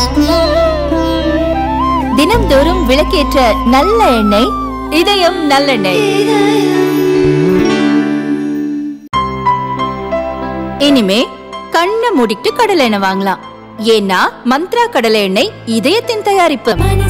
தினம்தோறும் விளக்கேற்ற நல்ல எண்ணெய் இதயம் நல்லெண்ணெய் இனிமே கண்ணை மூடிட்டு கடலை எண்ணெய் வாங்கலாம் ஏன்னா மந்த்ரா கடலை எண்ணெய் இதயத்தின் தயாரிப்பு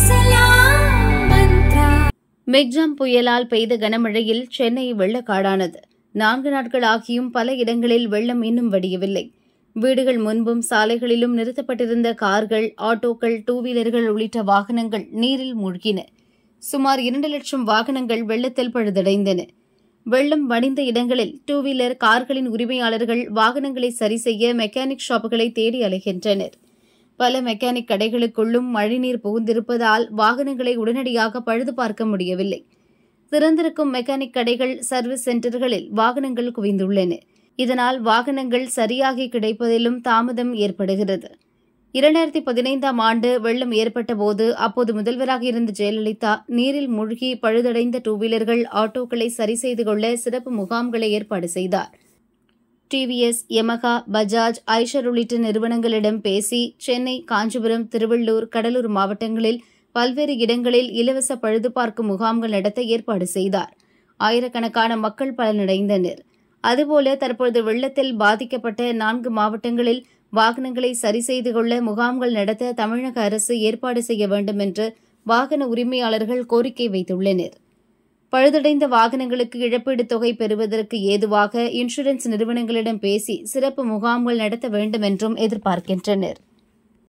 மெக்ஜாம் புயலால் பெய்த கனமழையில் சென்னை வெள்ளக்காடானது நான்கு நாட்கள் ஆகியும் பல இடங்களில் வெள்ளம் இன்னும் வடியவில்லை வீடுகள் முன்பும் சாலைகளிலும் நிறுத்தப்பட்டிருந்த கார்கள் ஆட்டோக்கள் டூ வீலர்கள் உள்ளிட்ட வாகனங்கள் நீரில் மூழ்கின சுமார் இரண்டு லட்சம் வாகனங்கள் வெள்ளத்தில் பழுதடைந்தன வெள்ளம் வடிந்த இடங்களில் டூ வீலர் கார்களின் உரிமையாளர்கள் வாகனங்களை சரி செய்ய மெக்கானிக் ஷாப்புகளை தேடி அலைகின்றனர் பல மெக்கானிக் கடைகளுக்குள்ளும் மழைநீர் புகுந்திருப்பதால் வாகனங்களை உடனடியாக பழுது பார்க்க முடியவில்லை திறந்திருக்கும் மெக்கானிக் கடைகள் சர்வீஸ் சென்டர்களில் வாகனங்கள் குவிந்துள்ளன இதனால் வாகனங்கள் சரியாகி கிடைப்பதிலும் தாமதம் ஏற்படுகிறது இரண்டாயிரத்தி பதினைந்தாம் ஆண்டு வெள்ளம் ஏற்பட்ட போது அப்போது முதல்வராக இருந்த ஜெயலலிதா நீரில் மூழ்கி பழுதடைந்த டூ வீலர்கள் ஆட்டோக்களை சரி செய்து கொள்ள சிறப்பு முகாம்களை ஏற்பாடு செய்தார் டிவிஎஸ் யமகா பஜாஜ் ஐஷர் உள்ளிட்ட நிறுவனங்களிடம் பேசி சென்னை காஞ்சிபுரம் திருவள்ளூர் கடலூர் மாவட்டங்களில் பல்வேறு இடங்களில் இலவச பழுதுபார்க்கும் முகாம்கள் நடத்த ஏற்பாடு செய்தார் ஆயிரக்கணக்கான மக்கள் பலனடைந்தனர் அதுபோல தற்பொழுது வெள்ளத்தில் பாதிக்கப்பட்ட நான்கு மாவட்டங்களில் வாகனங்களை சரி செய்து கொள்ள முகாம்கள் நடத்த தமிழக அரசு ஏற்பாடு செய்ய வேண்டும் என்று வாகன உரிமையாளர்கள் கோரிக்கை வைத்துள்ளனர் பழுதடைந்த வாகனங்களுக்கு இழப்பீடு தொகை பெறுவதற்கு ஏதுவாக இன்சூரன்ஸ் நிறுவனங்களிடம் பேசி சிறப்பு முகாம்கள் நடத்த வேண்டும் என்றும் எதிர்பார்க்கின்றனர்